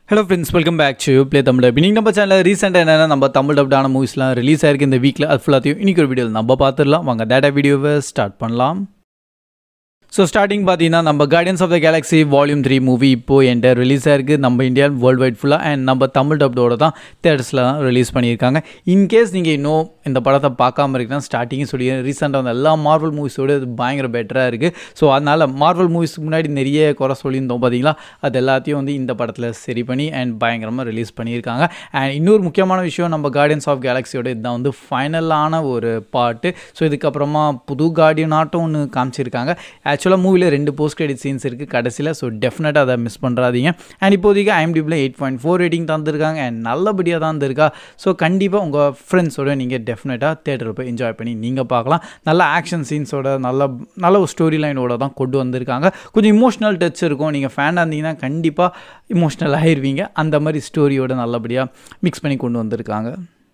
hello friends welcome back to play Tamil dub இன்னைக்கு நம்ம சேனலில் ரீசெண்டாக என்னென்னா நம்ம தமிழ் டப்டான மூவிஸ்லாம் ரிலீஸ் ஆயிருக்கு இந்த வீக்கில் அது ஃபுல்லாத்தையும் இன்னைக்கு ஒரு வீடியோவில் நம்ம பார்த்துடலாம் வாங்க டேட்டா வீடியோவை ஸ்டார்ட் பண்ணலாம் ஸோ ஸ்டார்டிங் பார்த்தீங்கன்னா நம்ம guardians of the galaxy volume three movie இப்போது என்கிட்ட ரிலீஸ் ஆயிருக்கு நம்ம இந்தியா வேர்ல்டு வைட் ஃபுல்லாக அண்ட் நம்ம தமிழ் டப்டோட தான் தேட்டர்ஸில் தான் ரிலீஸ் பண்ணியிருக்காங்க இன்கேஸ் நீங்கள் இன்னும் இந்த படத்தை பார்க்காம இருக்குன்னா ஸ்டார்டிங்கும் சொல்லி ரீசெண்டாக வந்து எல்லா மார்வல் மூவிஸோட இது பயங்கர பெட்டராக இருக்குது ஸோ அதனால் மார்வல் மூவிஸ்க்கு முன்னாடி நிறைய குறை சொல்லியிருந்தோம் பார்த்தீங்களா அது எல்லாத்தையும் வந்து இந்த படத்தில் சரி பண்ணி அண்ட் பயங்கரமாக ரிலீஸ் பண்ணியிருக்காங்க அண்ட் இன்னொரு முக்கியமான விஷயம் நம்ம கார்டியன்ஸ் ஆஃப் கேலக்ஸியோட இதுதான் வந்து ஃபைனலான ஒரு பாட்டு ஸோ இதுக்கப்புறமா புது கார்டியன் ஆட்டம் ஒன்று காமிச்சிருக்காங்க ஆக்சுவலாக மூவியில் ரெண்டு போஸ்ட் கிரெடிட் சீன்ஸ் இருக்குது கடைசியில் ஸோ டெஃபினட்டாக அதை மிஸ் பண்ணுறாதீங்க அண்ட் இப்போதைக்கு ஐஎம்டிபியில் எயிட் பாயிண்ட் ஃபோர் ரேட்டிங் தந்திருக்காங்க அண்ட் நல்லபடியாக தான் இருந்திருக்கா ஸோ கண்டிப்பாக உங்கள் ஃப்ரெண்ட்ஸோட நீங்கள் டெஃபினட்டாக தேட்டரில் போய் என்ஜாய் பண்ணி நீங்கள் பார்க்கலாம் நல்ல ஆக்ஷன் சீன்ஸோட நல்ல நல்ல ஒரு ஸ்டோரி லைனோட தான் கொண்டு வந்திருக்காங்க கொஞ்சம் இமோஷனல் டச் இருக்கும் நீங்கள் ஃபேனாக இருந்தீங்கன்னா கண்டிப்பாக இமோஷ்னல் ஆயிருவீங்க அந்த மாதிரி ஸ்டோரியோட நல்லபடியாக மிக்ஸ் பண்ணி கொண்டு வந்திருக்காங்க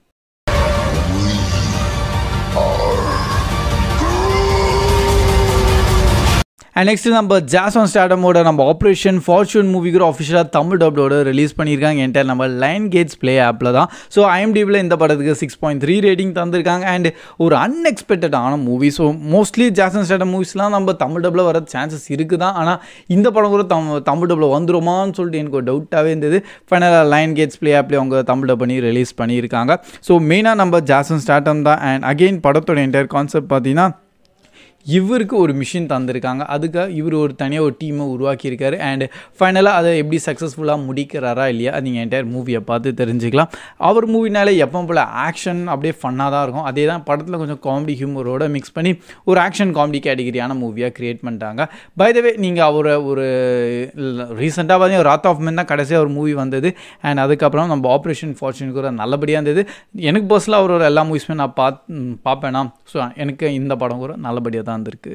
அண்ட் நெக்ஸ்ட் நம்ம ஜாஸ்வான் ஸ்டார்டமோட நம்ம ஆப்ரேஷன் ஃபார்ச்சூன் மூவிக்கு ஆஃபிஷியலாக தமிழ் டப்ளோட ரிலீஸ் பண்ணியிருக்காங்க என்கிட்ட நம்ம லைன் கேட்ஸ் ப்ளே ஆப்பில் தான் ஸோ ஐஎம்டிபியில் இந்த படத்துக்கு சிக்ஸ் பாயிண்ட் த்ரீ ரேட்டிங் தந்திருக்காங்க அண்ட் ஒரு அன்எக்ஸ்பெக்டடான மூவி ஸோ மோஸ்ட்லி ஜாஸ்வான் ஸ்டார்டம் மூவிஸ்லாம் நம்ம தமிழ் டப்பில் வர சான்சஸ் இருக்குது தான் ஆனால் இந்த படம் கூட தம் தமிழ் டப்பில் வந்துருமான்னு சொல்லிட்டு எனக்கு ஒரு டவுட்டாகவே இருந்தது ஃபைனலாக லைன் கேட்ஸ் ப்ளே ஆப்லேயே அவங்க தமிழ் டப் பண்ணி ரிலீஸ் பண்ணியிருக்காங்க ஸோ மெயினாக நம்ம ஜாஸ்வன் ஸ்டார்டம் தான் அண்ட் அகெயின் படத்தோட என்டையர் கான்செப்ட் பார்த்தீங்கன்னா இவருக்கு ஒரு மிஷின் தந்திருக்காங்க அதுக்காக இவர் ஒரு தனியாக ஒரு டீமை உருவாக்கியிருக்காரு அண்ட் ஃபைனலாக அதை எப்படி சக்ஸஸ்ஃபுல்லாக முடிக்கிறாரா இல்லையா அது நீங்கள் என்டையர் மூவியை பார்த்து தெரிஞ்சுக்கலாம் அவர் மூவினாலே எப்போ போல் ஆக்ஷன் அப்படியே ஃபன்னாக தான் இருக்கும் அதே தான் படத்தில் கொஞ்சம் காமெடி ஹியூமரோட மிக்ஸ் பண்ணி ஒரு ஆக்ஷன் காமெடி கேட்டகிரியான மூவியாக க்ரியேட் பண்ணிட்டாங்க பை த வே நீங்கள் அவரை ஒரு ரீசெண்டாக பார்த்தீங்கன்னா ராத் ஆஃப் மென் தான் கடைசியாக ஒரு மூவி வந்தது அண்ட் அதுக்கப்புறம் நம்ம ஆப்ரேஷன் ஃபார்ச்சூன் கூட நல்லபடியாக இருந்தது எனக்கு பர்சனலாக அவரோட எல்லா மூவிஸுமே நான் பார்த்து பார்ப்பேனா ஸோ எனக்கு இந்த படம் கூட நல்லபடியாக தான் இருந்திருக்கு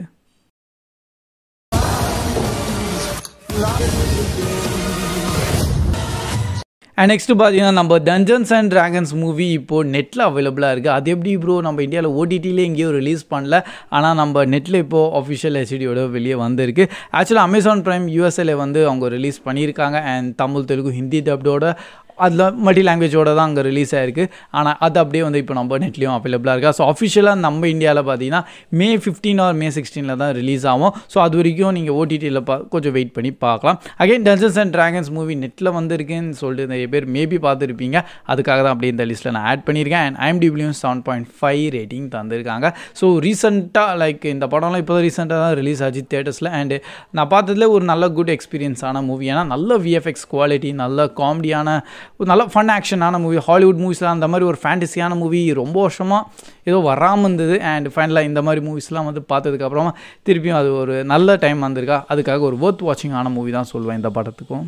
அண்ட் நெக்ஸ்ட் பார்த்தீங்கன்னா நம்ம டஞ்சன்ஸ் அண்ட் ட்ராகன்ஸ் மூவி இப்போது நெட்டில் அவைலபிளாக இருக்குது அது எப்படி ப்ரோ நம்ம இந்தியாவில் ஓடிடியிலே எங்கேயும் ரிலீஸ் பண்ணல ஆனால் நம்ம நெட்டில் இப்போது அஃபிஷியல் ஹெச்டியோட வெளியே வந்திருக்கு ஆக்சுவலாக அமேசான் ப்ரைம் யூஎஸ்ஏல வந்து அவங்க ரிலீஸ் பண்ணியிருக்காங்க அண்ட் தமிழ் தெலுங்கு ஹிந்தி டப்டோட அதில் மல்டி லாங்குவேஜோட தான் அங்கே ரிலீஸ் ஆயிருக்கு ஆனால் அது அப்படியே வந்து இப்போ நம்ம நெட்லேயும் அவைலபிளாக இருக்கா ஸோ அஃபிஷியலாக நம்ம இந்தியாவில் பார்த்தீங்கன்னா மே ஃபிஃப்டீன் ஆர் மே சிக்ஸ்டீனில் தான் ரிலீஸ் ஆகும் ஸோ அது வரைக்கும் நீங்கள் ஓடிடியில் பா கொஞ்சம் வெயிட் பண்ணி பார்க்கலாம் again dungeons and dragons movie நெட்டில் வந்திருக்குன்னு சொல்லிட்டு நிறைய பேர் மேபி பார்த்துருப்பீங்க அதுக்காக தான் அப்படியே இந்த லிஸ்ட்டில் நான் ஆட் பண்ணியிருக்கேன் அண்ட் ஐஎம்டிபிலையும் செவன் பாயிண்ட் ஃபைவ் ரேட்டிங் தந்திருக்காங்க ஸோ ரீசெண்டாக லைக் இந்த படம்லாம் இப்போ ரீசெண்டாக தான் ரிலீஸ் ஆச்சு தேட்டர்ஸில் அண்டு நான் பார்த்ததுல ஒரு நல்ல குட் எக்ஸ்பீரியன்ஸான மூவி ஏன்னா நல்ல விஎஃப்எக்ஸ் குவாலிட்டி நல்ல காமெடியான ஒரு நல்ல ஃபன் ஆக்ஷனான மூவி ஹாலிவுட் மூவிஸ்லாம் அந்த மாதிரி ஒரு ஃபேண்டஸியான மூவி ரொம்ப வருஷமாக ஏதோ வராமல் இருந்தது அண்ட் ஃபைனலாக இந்த மாதிரி மூவிஸ்லாம் வந்து பார்த்ததுக்கப்புறமா திருப்பியும் அது ஒரு நல்ல டைம் வந்திருக்கா அதுக்காக ஒரு ஒர்த் வாட்சிங் ஆன மூவி தான் சொல்லுவேன் இந்த படத்துக்கும்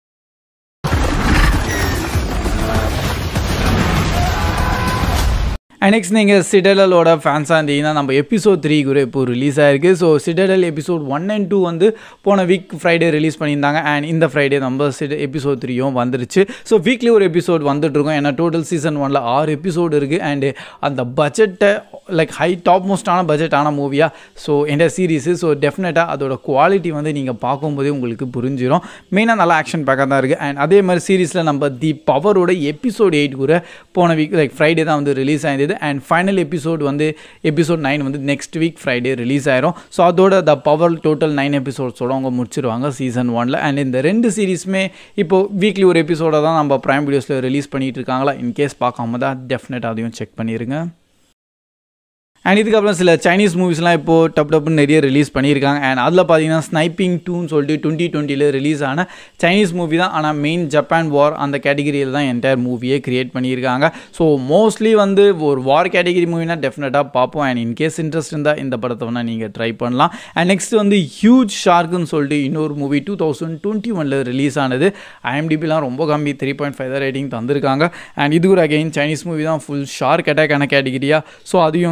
நெக்ஸ்ட் நீங்கள் சிடலோட ஃபேன்ஸாக இருந்தீங்கன்னா நம்ம எபிசோட் த்ரீ கூட இப்போ ரிலீஸ் ஆயிருக்கு so Citadel episode one and two வந்து போன வீக் ஃப்ரைடே ரிலீஸ் பண்ணியிருந்தாங்க அண்ட் இந்த ஃப்ரைடே நம்ம சிட எபிசோட் த்ரீயும் வந்துருச்சு ஸோ வீக்லி ஒரு எபிசோட் வந்துட்டுருக்கோம் ஏன்னா டோட்டல் சீசன் ஒனில் ஆறு எபிசோடு இருக்குது அண்டு அந்த பட்ஜெட்டை லைக் ஹை டாப் மோஸ்டான பட்ஜெட்டான மூவியாக ஸோ இந்த சீரீஸு ஸோ டெஃபினட்டாக அதோட குவாலிட்டி வந்து நீங்கள் பார்க்கும்போதே உங்களுக்கு புரிஞ்சிடும் மெயினாக நல்லா ஆக்ஷன் பேக்காக தான் இருக்குது அண்ட் அதே மாதிரி சீரீஸில் நம்ம தி பவரோட எபிசோட் எயிட் கூட போன வீக் லைக் ஃப்ரைடே தான் வந்து ரிலீஸ் ஆயிருந்தது அண்ட் ஃபைனல் எபிசோட் வந்து எபிசோட் நைன் வந்து நெக்ஸ்ட் வீக் ஃப்ரைடே ரிலீஸ் ஆயிரும் ஸோ அதோட த பவர் டோட்டல் நைன் எபிசோட்ஸோட அவங்க முடிச்சிருவாங்க சீசன் ஒனில் அண்ட் இந்த ரெண்டு சீரீஸுமே இப்போது வீக்லி ஒரு எபிசோட தான் நம்ம ப்ரைம் வீடியோஸில் ரிலீஸ் பண்ணிகிட்டு இருக்காங்களா இன்கேஸ் பார்க்காம தான் டெஃபினட்டாக அதையும் செக் பண்ணிடுங்க அண்ட் இதுக்கப்புறம் சில சைனீஸ் மூவிஸ்லாம் இப்போது டப் டப்புன்னு நிறைய ரிலீஸ் பண்ணியிருக்காங்க அண்ட் அதில் பார்த்தீங்கன்னா ஸ்னைப்பிங் டூன்னு சொல்லிட்டு டுவெண்ட்டி டுவெண்ட்டியில் ரிலீஸ் ஆன சைனீஸ் மூவி தான் ஆனால் மெயின் ஜப்பான் வார் அந்த கேட்டகிரியில் தான் என்டையர் மூவியே க்ரியேட் பண்ணியிருக்காங்க ஸோ மோஸ்ட்லி வந்து ஒரு வார் கேட்டகிரி மூவினா டெஃபினட்டாக பார்ப்போம் அண்ட் இன்கேஸ் இன்ட்ரெஸ்ட் இருந்தால் இந்த படத்தை வேணால் நீங்கள் ட்ரை பண்ணலாம் அண்ட் நெக்ஸ்ட் வந்து ஹியூஜ் ஷார்க்குன்னு சொல்லிட்டு இன்னொரு மூவி டூ தௌசண்ட் டுவெண்ட்டி ஒனில் ரிலீஸ் ஆனது ஐஎம்டிபிலாம் ரொம்ப கம்மி த்ரீ பாயிண்ட் ஃபைவ் தான் ரேட்டிங் தந்திருக்காங்க அண்ட் இது ஒரு அகைன் சைனீஸ் மூவி தான் ஃபுல் ஷார்க் அட்டாக்கான கேட்டகிரியா ஸோ அதையும் வந்து அப்படியே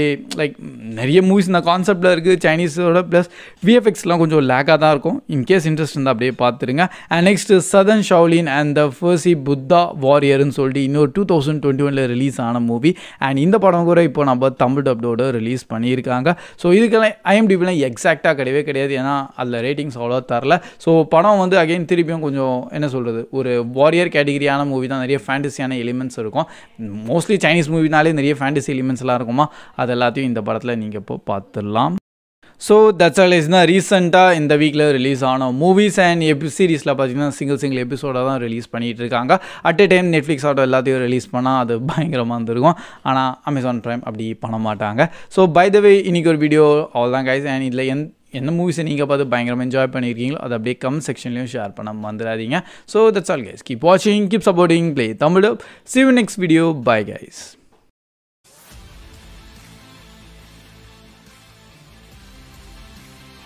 அப்படியே லைக் நிறைய மூவிஸ் இந்த கான்செப்டில் இருக்குது சைனீஸோட ப்ளஸ் விஎஃப்எக்ஸ்லாம் கொஞ்சம் லேக்காக தான் இருக்கும் இன்கேஸ் இன்ட்ரெஸ்ட் இருந்தால் அப்படியே பார்த்துருங்க and next sudden Shaolin and the fierce Buddha வாரியர்னு சொல்லிட்டு இன்னொரு டூ தௌசண்ட் டுவெண்ட்டி ஒனில் ரிலீஸ் ஆன மூவி அண்ட் இந்த படம் கூட இப்போ நம்ம தமிழ் டப்டோட ரிலீஸ் பண்ணியிருக்காங்க ஸோ இதுக்கெல்லாம் ஐஎம்டிபிலாம் எக்ஸாக்டாக கிடையவே கிடையாது ஏன்னா அதில் ரேட்டிங்ஸ் அவ்வளோ தரல ஸோ படம் வந்து அகைன் திருப்பியும் கொஞ்சம் என்ன சொல்கிறது ஒரு வாரியர் கேட்டகிரியான மூவி தான் நிறைய ஃபேண்டசியான எலிமெண்ட்ஸ் இருக்கும் மோஸ்ட்லி சைனீஸ் மூவினாலே நிறைய ஃபேண்டசி எலிமெண்ட்ஸ்லாம் இருக்குமா அது எல்லாத்தையும் இந்த படத்தில் நீங்கள் இப்போ பார்த்துடலாம் ஸோ தட்ஸ் ஆல் இஸ் தான் ரீசெண்டாக இந்த வீக்கில் ரிலீஸ் ஆன மூவிஸ் அண்ட் எபி சீரிஸில் பார்த்தீங்கன்னா சிங்கிள் சிங்கிள் எபிசோடாக தான் ரிலீஸ் பண்ணிகிட்டு இருக்காங்க at a time Netflix auto எல்லாத்தையும் ரிலீஸ் பண்ணால் அது பயங்கரமாக இருந்திருக்கும் ஆனால் அமேசான் ப்ரைம் அப்படி பண்ண மாட்டாங்க ஸோ பை த வே இன்றைக்கி ஒரு வீடியோ அவ்வளோ தான் கைஸ் அண்ட் இதில் என் என்ன மூவிஸை நீங்கள் பார்த்து பயங்கரமாக என்ஜாய் பண்ணியிருக்கீங்களோ அதை அப்படியே கமெண்ட் செக்ஷன்லையும் ஷேர் பண்ண மறந்துடாதீங்க so that's all guys keep வாட்சிங் keep supporting play Tamil see next video bye guys